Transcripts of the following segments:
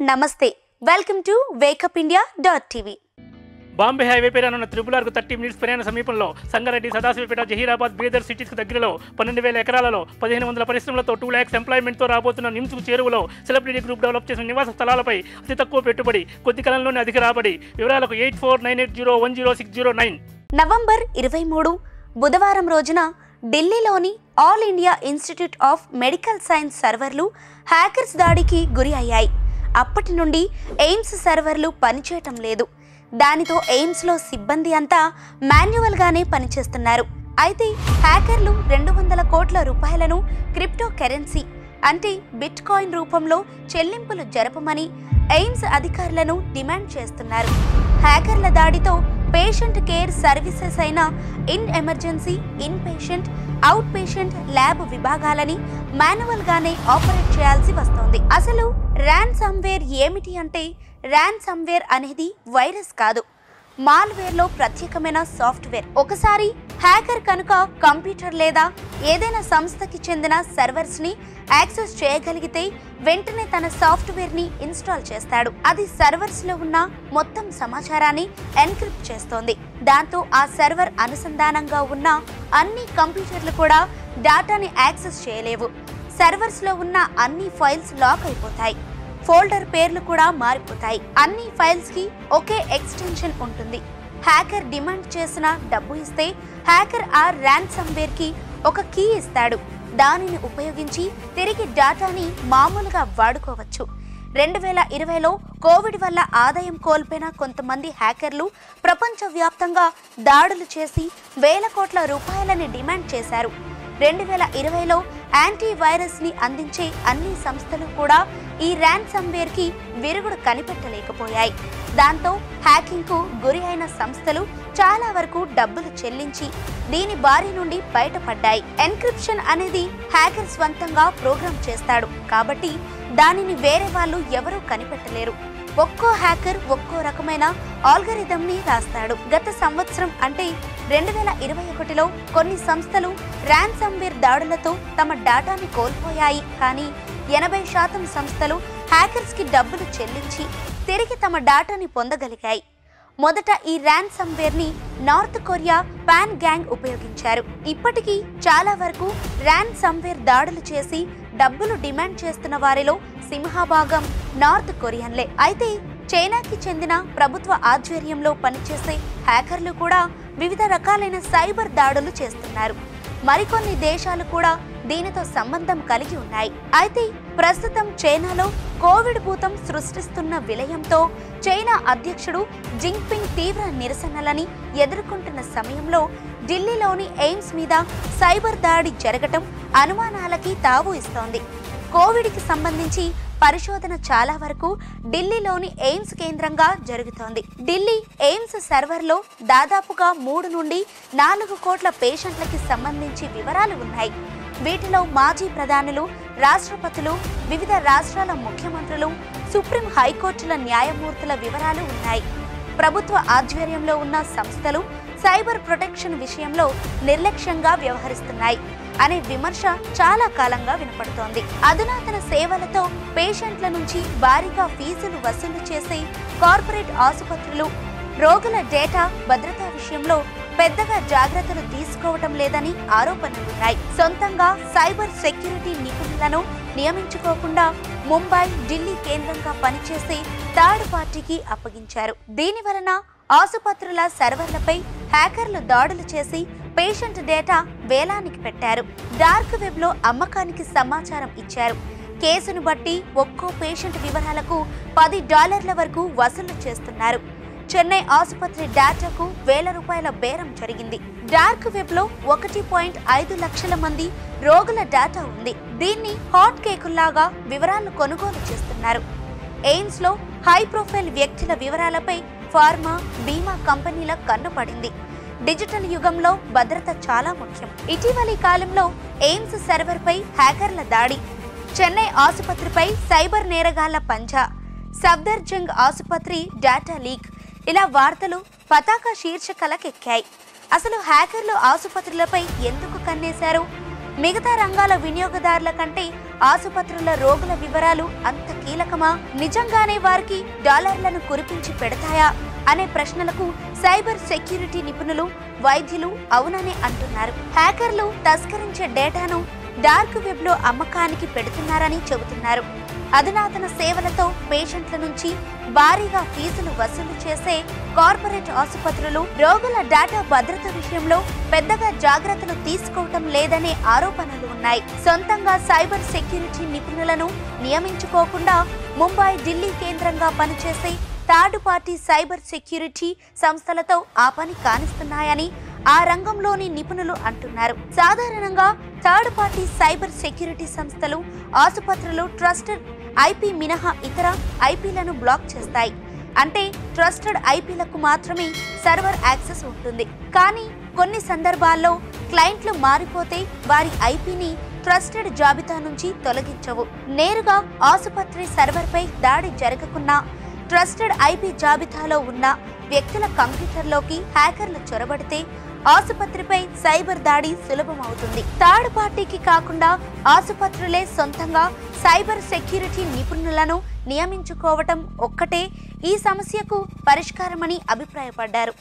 నమస్తే welcome to wake up India dot TV Bombay highway పైన ఉన్న త్రిపులార్కు థర్టీ మినిట్స్ ప్రయాణ సమీపంలో సంగారెడ్డి సదాశివపేట జహీరాబాద్ బీదర్ సిటీస్కు దగ్గరలో పన్నెండు వేల ఎకరాలలో పదిహేను వందల పరిశ్రమలతో టూ ల్యాక్స్ ఎంప్లాయ్మెంట్తో రాబోతున్న నిమ్స్ చేరువలో సెలబ్రిటీ గ్రూప్ డెవలప్ చేసిన నివాస స్థలాలపై అతి తక్కువ పెట్టుబడి కొద్ది కాలంలోనే అధిక రాబడి వివరాలకు eight four nine eight zero one zero six zero nine November ఇరవై మూడు బుధవారం రోజున ఢిల్లీలోని all India institute of medical science సర్వర్లు హ్యాకర్స్ దాడికి గురి అయ్యాయి అప్పటి నుండి ఎయిమ్స్ సర్వర్లు పనిచేయటం లేదు దానితో ఎయిమ్స్లో సిబ్బంది అంతా మాన్యువల్గానే పనిచేస్తున్నారు అయితే హ్యాకర్లు రెండు వందల కోట్ల రూపాయలను క్రిప్టో కరెన్సీ అంటే బిట్ కాయిన్ రూపంలో చెల్లింపులు జరపమని ఎయిమ్స్ అధికారులను డిమాండ్ చేస్తున్నారు హ్యాకర్ల దాడితో పేషెంట్ కేర్ సర్వీసెస్ అయిన in emergency inpatient outpatient lab విభాగాలని మాన్యువల్ గానే ఆపరేట్ చేయాల్సి వస్తోంది అసలు ర్యాన్ సమ్వేర్ ఏమిటి అంటే ర్యాన్ సమ్వేర్ అనేది వైరస్ కాదు మాల్వేర్లో ప్రత్యేకమైన సాఫ్ట్వేర్ ఒకసారి హ్యాకర్ కనుక కంప్యూటర్ లేదా ఏదైనా సంస్థకి చెందిన సర్వర్స్ని యాక్సెస్ చేయగలిగితే వెంటనే తన సాఫ్ట్వేర్ని ఇన్స్టాల్ చేస్తాడు అది సర్వర్స్లో ఉన్న మొత్తం సమాచారాన్ని ఎన్క్రిప్ట్ చేస్తోంది దాంతో ఆ సర్వర్ అనుసంధానంగా ఉన్న అన్ని కంప్యూటర్లు కూడా డేటాని యాక్సెస్ చేయలేవు సర్వర్స్లో ఉన్న అన్ని ఫైల్స్ లాక్ అయిపోతాయి ఫోల్డర్ పేర్లు కూడా మారిపోతాయి అన్ని ఫైల్స్ కి ఒకే ఎక్స్టెన్షన్ ఉంటుంది హ్యాకర్ డిమాండ్ చేసిన డబ్బు ఇస్తే హ్యాకర్ ఆ ర్యాన్సమ్వేర్ కి ఒక కీ ఇస్తాడు దానిని ఉపయోగించి తిరిగి డేటాని మామూలుగా వాడుకోవచ్చు రెండు వేల ఇరవైలో కోవిడ్ వల్ల ఆదాయం కోల్పోయిన కొంతమంది హ్యాకర్లు ప్రపంచవ్యాప్తంగా దాడులు చేసి వేల కోట్ల రూపాయలని డిమాండ్ చేశారు రెండు వేల ఇరవైలో యాంటీ వైరస్ ని అందించే అన్ని సంస్థలు కూడా ఈ ర్యాన్సమ్వేర్ కి విరుగుడు కనిపెట్టలేకపోయాయి దాంతో హ్యాకింగ్ కు గురి అయిన సంస్థలు చాలా వరకు డబ్బులు చెల్లించి దీని బారి నుండి బయటపడ్డాయి ఎన్క్రిప్షన్ అనేది హ్యాకర్ స్వంతంగా ప్రోగ్రామ్ చేస్తాడు కాబట్టి దానిని వేరే వాళ్ళు ఎవరూ కనిపెట్టలేరు ఒక్కో హ్యాకర్ ఒక్కో రకమైన ఆల్గరిథం ని రాస్తాడు గత సంవత్సరం అంటే రెండు వేల ఇరవై ఒకటిలో కొన్ని సంస్థలు ర్యాన్సమ్వేర్ దాడులతో తమ డాటాని కోల్పోయాయి కానీ ఎనభై శాతం సంస్థలు హ్యాకర్స్ కి డబ్బులు చెల్లించి తిరిగి తమ డాటాని పొందగలిగాయి మొదట ఈ ర్యాన్సమ్వేర్ ని నార్త్ కొరియా పాన్ గ్యాంగ్ ఉపయోగించారు ఇప్పటికీ చాలా వరకు ర్యాన్సమ్వేర్ దాడులు చేసి డబ్బులు డిమాండ్ చేస్తున్న వారిలో సింహభాగం నార్త్ కొరియన్లే అయితే చైనాకి చెందిన ప్రభుత్వ ఆధ్వర్యంలో పనిచేసే హ్యాకర్లు కూడా వివిధ రకాలైన సైబర్ దాడులు చేస్తున్నారు మరికొన్ని దేశాలు కూడా దీనితో సంబంధం కలిగి ఉన్నాయి అయితే ప్రస్తుతం చైనాలో కోవిడ్ భూతం సృష్టిస్తున్న విలయంతో చైనా అధ్యక్షుడు జింగ్పింగ్ తీవ్ర నిరసనలని ఎదుర్కొంటున్న సమయంలో ఢిల్లీలోని ఎయిమ్స్ మీద సైబర్ దాడి జరగటం అనుమానాలకి తావు ఇస్తోంది కోవిడ్కి సంబంధించి పరిశోధన చాలా వరకు ఢిల్లీలోని ఎయిమ్స్ కేంద్రంగా జరుగుతోంది ఢిల్లీ ఎయిమ్స్ సర్వర్లో దాదాపుగా మూడు నుండి నాలుగు కోట్ల పేషెంట్లకి సంబంధించి వివరాలు ఉన్నాయి వీటిలో మాజీ ప్రధానులు రాష్ట్రపతులు వివిధ రాష్ట్రాల ముఖ్యమంత్రులు సుప్రీం హైకోర్టుల న్యాయమూర్తుల వివరాలు ఉన్నాయి ప్రభుత్వ ఆధ్వర్యంలో ఉన్న సంస్థలు సైబర్ ప్రొటెక్షన్ విషయంలో నిర్లక్ష్యంగా వ్యవహరిస్తున్నాయి అనే విమర్శ చాలా కాలంగా వినపడుతోంది అధునాతన సేవలతో పేషెంట్ల నుంచి భారీగా ఫీజులు వసూలు చేసే కార్పొరేట్ ఆసుపత్రులు రోగుల డేటా భద్రతా విషయంలో పెద్దగా జాగ్రత్తలు తీసుకోవటం లేదని ఆరోపణలున్నాయి సొంతంగా సైబర్ సెక్యూరిటీ నిపుణులను నియమించుకోకుండా ముంబై ఢిల్లీ కేంద్రంగా పనిచేసే థర్డ్ పార్టీకి అప్పగించారు దీని వలన ఆసుపత్రుల సర్వర్లపై హ్యాకర్లు దాడులు చేసి పేషెంట్ డేటా వేలానికి పెట్టారు డార్క్ వెబ్ లో అమ్మకానికి సమాచారం ఇచ్చారు కేసును బట్టి ఒక్కో పేషెంట్ వివరాలకు పది డాలర్ల వరకు వసూలు చేస్తున్నారు చెన్నై ఆసుపత్రి డేటాకు వేల రూపాయల బేరం జరిగింది డార్క్ వెబ్ లో ఒకటి పాయింట్ ఐదు లక్షల మంది రోగుల డేటా ఉంది దీన్ని హాట్ కేకుల్లాగా వివరాలను కొనుగోలు చేస్తున్నారు ఎయిమ్స్ లో హై ప్రొఫైల్ వ్యక్తుల వివరాలపై ఫార్మా బీమా కంపెనీల కన్ను పడింది డిజిటల్ యుగంలో భద్రత చాలా ముఖ్యం ఇటీవలి కాలంలో ఎయిమ్స్ సర్వర్ పై హ్యాకర్ల దాడి చెన్నై ఆసుపత్రిపై సైబర్ నేరగాళ్ల పంజా సఫ్దర్జంగ్ ఆసుపత్రి డేటా లీక్ ఇలా వార్తలు పతాక శీర్షికలకెక్కాయి అసలు హ్యాకర్లు ఆసుపత్రులపై ఎందుకు కన్నేశారు మిగతా రంగాల వినియోగదారుల కంటే ఆసుపత్రుల రోగుల వివరాలు అంత కీలకమా నిజంగానే వారికి డాలర్లను కురిపించి పెడతాయా అనే ప్రశ్నలకు సైబర్ సెక్యూరిటీ నిపుణులు వైద్యులు అవుననే అంటున్నారు హ్యాకర్లు తస్కరించే డేటాను డార్క్ వెబ్ లో అమ్మకానికి పెడుతున్నారని చెబుతున్నారు అధునాతన సేవలతో పేషెంట్ల నుంచి భారీగా ఫీజులు వసూలు చేసే కార్పొరేట్ ఆసుపత్రులు రోగుల డేటా భద్రత విషయంలో పెద్దగా జాగ్రత్తలు తీసుకోవటం లేదనే ఆరోపణలు ఉన్నాయి సొంతంగా సైబర్ సెక్యూరిటీ నిపుణులను నియమించుకోకుండా ముంబై ఢిల్లీ కేంద్రంగా పనిచేసే థర్డ్ పార్టీ సైబర్ సెక్యూరిటీ సంస్థలతో ఆ పని కానిస్తున్నాయని ఆ రంగంలోని నిపుణులు అంటున్నారు సాధారణంగా థర్డ్ పార్టీ సైబర్ సెక్యూరిటీ సంస్థలు ఆసుపత్రులు ట్రస్టెడ్ ఐపీ మినహా ఇతర ఐపీలను బ్లాక్ చేస్తాయి అంటే ట్రస్టెడ్ ఐపీలకు మాత్రమే సర్వర్ యాక్సెస్ ఉంటుంది కానీ కొన్ని సందర్భాల్లో క్లయింట్లు మారిపోతే వారి ఐపీని ట్రస్టెడ్ జాబితా నుంచి తొలగించవు నేరుగా ఆసుపత్రి సర్వర్పై దాడి జరగకున్నా ట్రస్టెడ్ ఐపీ జాబితాలో ఉన్న వ్యక్తుల కంప్యూటర్లోకి హ్యాకర్లు చొరబడితే ఆసుపత్రిపై సైబర్ దాడి సులభమవుతుంది థర్డ్ పార్టీకి కాకుండా ఆసుపత్రులే సొంతంగా సైబర్ సెక్యూరిటీ నిపుణులను నియమించుకోవటం ఒక్కటే ఈ సమస్యకు పరిష్కారమని అభిప్రాయపడ్డారు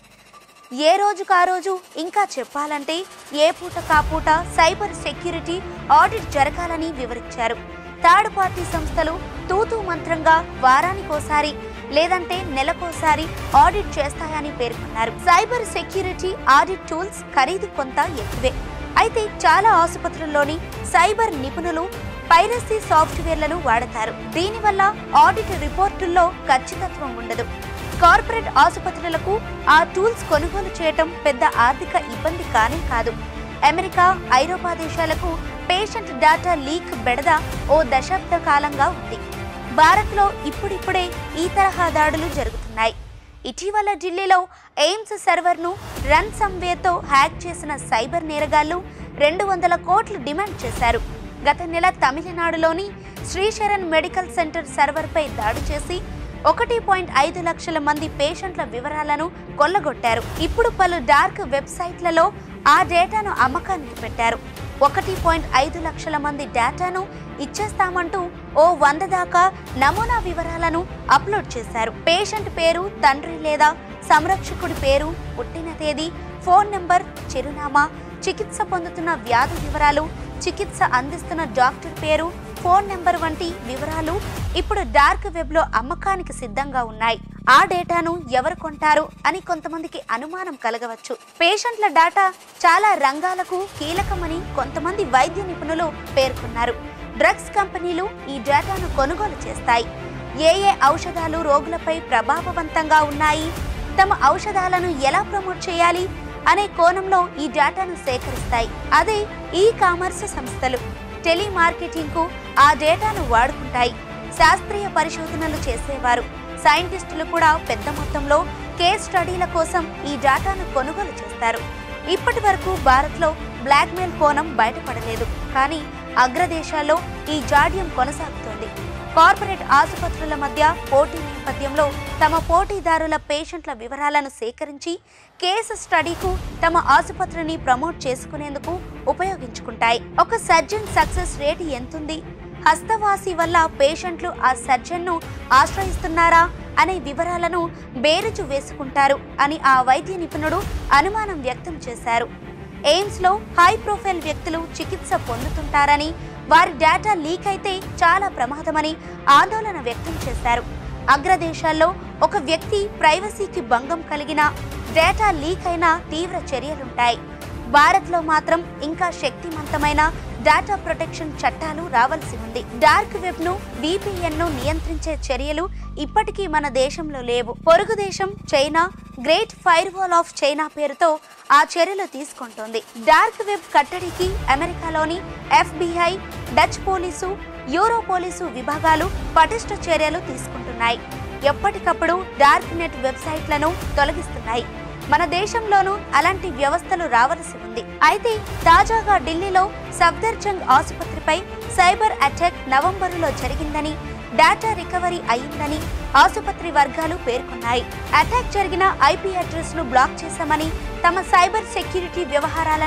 ఏ రోజుకు ఆ రోజు ఇంకా చెప్పాలంటే ఏ పూట కాపూట సైబర్ సెక్యూరిటీ ఆడిట్ జరగాలని వివరించారు థర్డ్ పార్టీ సంస్థలు తూతూ మంత్రంగా వారానికోసారి లేదంటే నెలకోసారి ఆడిట్ చేస్తాయని పేర్కొన్నారు సైబర్ సెక్యూరిటీ ఆడిట్ టూల్స్ ఖరీదు కొంత ఎక్కువే అయితే చాలా ఆసుపత్రుల్లోని సైబర్ నిపుణులు పైరసీ సాఫ్ట్వేర్లను వాడతారు దీనివల్ల ఆడిట్ రిపోర్టుల్లో ఖచ్చితత్వం ఉండదు కార్పొరేట్ ఆసుపత్రులకు ఆ టూల్స్ కొనుగోలు చేయటం పెద్ద ఆర్థిక ఇబ్బంది కానే కాదు అమెరికా ఐరోపా దేశాలకు పేషెంట్ డేటా లీక్ బెడద ఓ దశాబ్ద కాలంగా ఉంది భారత్లో ఇప్పుడిప్పుడే ఈ తరహా దాడులు జరుగుతున్నాయి ఇటీవల ఢిల్లీలో ఎయిమ్స్ సర్వర్ను రన్ సమ్వేతో హ్యాక్ చేసిన సైబర్ నేరగాళ్లు రెండు వందల కోట్లు డిమాండ్ చేశారు గత నెల తమిళనాడులోని శ్రీశరణ్ మెడికల్ సెంటర్ సర్వర్పై దాడి చేసి ఒకటి పాయింట్ ఐదు లక్షల మంది పేషెంట్ల వివరాలను కొల్లగొట్టారు ఇప్పుడు పలు డార్క్ వెబ్సైట్లలో ఆ డేటాను అమ్మకానికి పెట్టారు ఒకటి పాయింట్ ఐదు లక్షల మంది డేటాను ఇచ్చేస్తామంటూ ఓ వంద దాకా నమూనా వివరాలను అప్లోడ్ చేశారు పేషెంట్ పేరు తండ్రి లేదా సంరక్షకుడి పేరు పుట్టిన తేదీ ఫోన్ నెంబర్ చిరునామా చికిత్స పొందుతున్న వ్యాధి వివరాలు చికిత్స అందిస్తున్న డాక్టర్ పేరు ఫోన్ నెంబర్ వంటి వివరాలు ఇప్పుడు డార్క్ వెబ్లో అమ్మకానికి సిద్ధంగా ఉన్నాయి ఆ డేటాను ఎవరు కొంటారు అని కొంతమందికి అనుమానం కలగవచ్చు పేషెంట్ల డేటా చాలా రంగాలకు కీలకమని కొంతమంది వైద్య నిపుణులు పేర్కొన్నారు డ్రగ్స్ కంపెనీలు ఈ డేటాను కొనుగోలు చేస్తాయి ఏ ఏ ఔషధాలు రోగులపై ప్రభావవంతంగా ఉన్నాయి తమ ఔషధాలను ఎలా ప్రమోట్ చేయాలి అనే కోణంలో ఈ డేటాను సేకరిస్తాయి అదే ఈ కామర్స్ సంస్థలు టెలిమార్కెటింగ్కు ఆ డేటాను వాడుకుంటాయి శాస్త్రీయ పరిశోధనలు చేసేవారు సైంటిస్టులు కూడా పెద్ద మొత్తంలో కేస్ స్టడీల కోసం ఈ డేటాను కొనుగోలు చేస్తారు ఇప్పటి వరకు భారత్లో బ్లాక్మెయిల్ కోణం బయటపడలేదు కానీ అగ్రదేశాల్లో ఈ జాడ్యం కొనసాగుతోంది కార్పొరేట్ ఆసుపత్రుల మధ్య పోటీ నేపథ్యంలో తమ పోటీదారుల పేషెంట్ల వివరాలను సేకరించి కేసు స్టడీకు తమ ఆసుపత్రిని ప్రమోట్ చేసుకునేందుకు ఉపయోగించుకుంటాయి ఒక సర్జన్ సక్సెస్ రేటు ఎంతుంది హస్తవాసి వల్ల పేషెంట్లు ఆ సర్జన్ను ఆశ్రయిస్తున్నారా అనే వివరాలను బేరుజు వేసుకుంటారు అని ఆ వైద్య నిపుణుడు అనుమానం వ్యక్తం చేశారు ఎయిమ్స్లో హై ప్రొఫైల్ వ్యక్తులు చికిత్స పొందుతుంటారని వారి డేటా లీక్ అయితే చాలా ప్రమాదమని ఆందోళన వ్యక్తం చేశారు అగ్రదేశాల్లో ఒక వ్యక్తి ప్రైవసీకి భంగం కలిగిన డేటా లీక్ అయిన తీవ్ర చర్యలుంటాయి భారత్లో మాత్రం ఇంకా శక్తివంతమైన డేటా ప్రొటెక్షన్ చట్టాలు రావాల్సి ఉంది డార్క్ వెబ్ ను VPN ను నియంత్రించే చర్యలు ఇప్పటికీ మన దేశంలో లేవు పొరుగు దేశం China great fire wall of China పేరుతో ఆ చర్యలు తీసుకుంటోంది డార్క్ వెబ్ కట్టడికి అమెరికాలోని FBI Dutch police euro police విభాగాలు పటిష్ట చర్యలు తీసుకుంటున్నాయి ఎప్పటికప్పుడు డార్క్ నెట్ వెబ్సైట్లను తొలగిస్తున్నాయి మన దేశంలోనూ అలాంటి వ్యవస్థలు రావలసి ఉంది అయితే తాజాగా ఢిల్లీలో సఫ్దర్జంగ్ ఆసుపత్రిపై సైబర్ అటాక్ నవంబరులో జరిగిందని డేటా రికవరీ అయిందని ఆసుపత్రి వర్గాలు పేర్కొన్నాయి అటాక్ జరిగిన ఐపీ అడ్రస్ ను బ్లాక్ చేశామని తమ సైబర్ సెక్యూరిటీ వ్యవహారాలను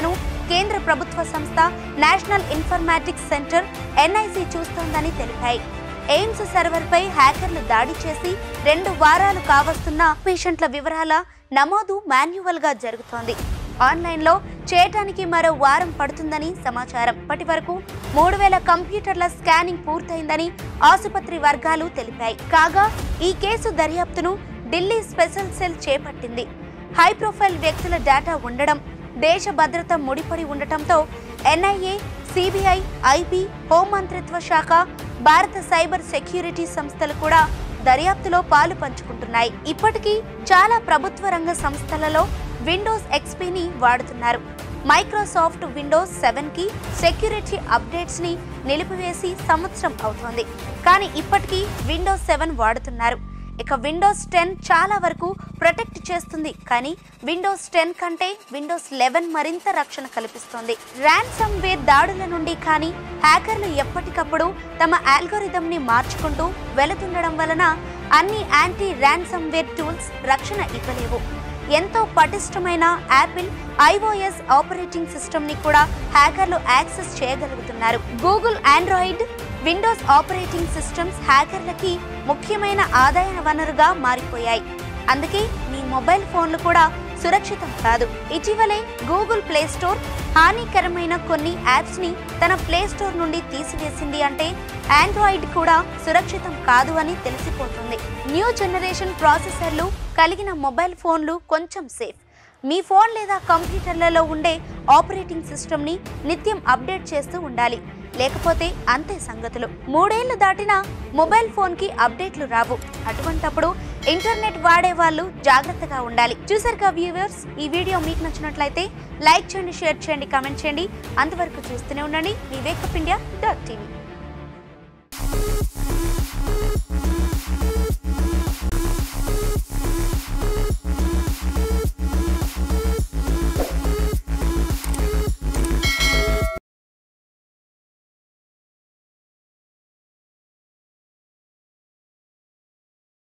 కేంద్ర ప్రభుత్వ సంస్థ నేషనల్ ఇన్ఫర్మాటిక్స్ సెంటర్ ఎన్ఐసి చూస్తోందని తెలిపాయి ఎయిమ్స్ సర్వర్పై హ్యాకర్లు దాడి చేసి రెండు వారాలు కావస్తున్న పేషెంట్ల వివరాల నమోదు మాన్యువల్గా జరుగుతోంది ఆన్లైన్లో చేయటానికి మరో వారం పడుతుందని సమాచారం ఇప్పటి వరకు మూడు వేల కంప్యూటర్ల స్కానింగ్ పూర్తయిందని ఆసుపత్రి వర్గాలు తెలిపాయి కాగా ఈ కేసు దర్యాప్తును ఢిల్లీ స్పెషల్ సెల్ చేపట్టింది హై ప్రొఫైల్ వ్యక్తుల డేటా ఉండడం దేశ భద్రత ముడిపడి ఉండటంతో ఎన్ఐఏ సిబిఐ ఐబీ హోంమంత్రిత్వ శాఖ భారత సైబర్ సెక్యూరిటీ సంస్థలు కూడా దర్యాప్తులో పాలు పంచుకుంటున్నాయి ఇప్పటికీ చాలా ప్రభుత్వ రంగ సంస్థలలో విండోస్ ఎక్స్పీని వాడుతున్నారు మైక్రోసాఫ్ట్ విండోస్ సెవెన్కి సెక్యూరిటీ అప్డేట్స్ని నిలిపివేసి సంవత్సరం అవుతోంది కానీ ఇప్పటికీ విండోస్ సెవెన్ వాడుతున్నారు ఇక విండోస్ టెన్ చాలా వరకు ప్రొటెక్ట్ చేస్తుంది కానీ విండోస్ టెన్ కంటే విండోస్ లెవెన్ మరింత రక్షణ కల్పిస్తుంది ర్యాన్సమ్ వేర్ దాడుల నుండి కానీ హ్యాకర్లు ఎప్పటికప్పుడు తమ ఆల్గోరిథంని మార్చుకుంటూ వెళుతుండడం వలన అన్ని యాంటీ ర్యాన్సమ్ వేర్ టూల్స్ రక్షణ ఇవ్వలేవు ఎంతో పటిష్టమైన యాపిల్ ఐఓఎస్ ఆపరేటింగ్ సిస్టమ్ ని కూడా హ్యాకర్లు యాక్సెస్ చేయగలుగుతున్నారు Google Android Windows operating systems హ్యాకర్లకి ముఖ్యమైన ఆదాయ వనరుగా మారిపోయాయి అందుకే మీ మొబైల్ ఫోన్లు కూడా సురక్షితం కాదు ఇటీవలే గూగుల్ ప్లే స్టోర్ హానికరమైన కొన్ని యాప్స్ ని తన ప్లే స్టోర్ నుండి తీసివేసింది అంటే ఆండ్రాయిడ్ కూడా సురక్షితం కాదు అని తెలిసిపోతుంది న్యూ జనరేషన్ ప్రాసెసర్లు కలిగిన మొబైల్ ఫోన్లు కొంచెం సేఫ్ మీ ఫోన్ లేదా కంప్యూటర్లలో ఉండే ఆపరేటింగ్ సిస్టమ్ని నిత్యం అప్డేట్ చేస్తూ ఉండాలి లేకపోతే అంతే సంగతులు మూడేళ్లు దాటినా మొబైల్ ఫోన్కి అప్డేట్లు రావు అటువంటప్పుడు ఇంటర్నెట్ వాడే వాళ్ళు జాగ్రత్తగా ఉండాలి చూసారుగా వ్యూవర్స్ ఈ వీడియో మీకు నచ్చినట్లయితే లైక్ చేయండి షేర్ చేయండి కామెంట్ చేయండి అంతవరకు చూస్తూనే ఉండండి మీ వేకప్ ఇండియా డాట్ టీవీ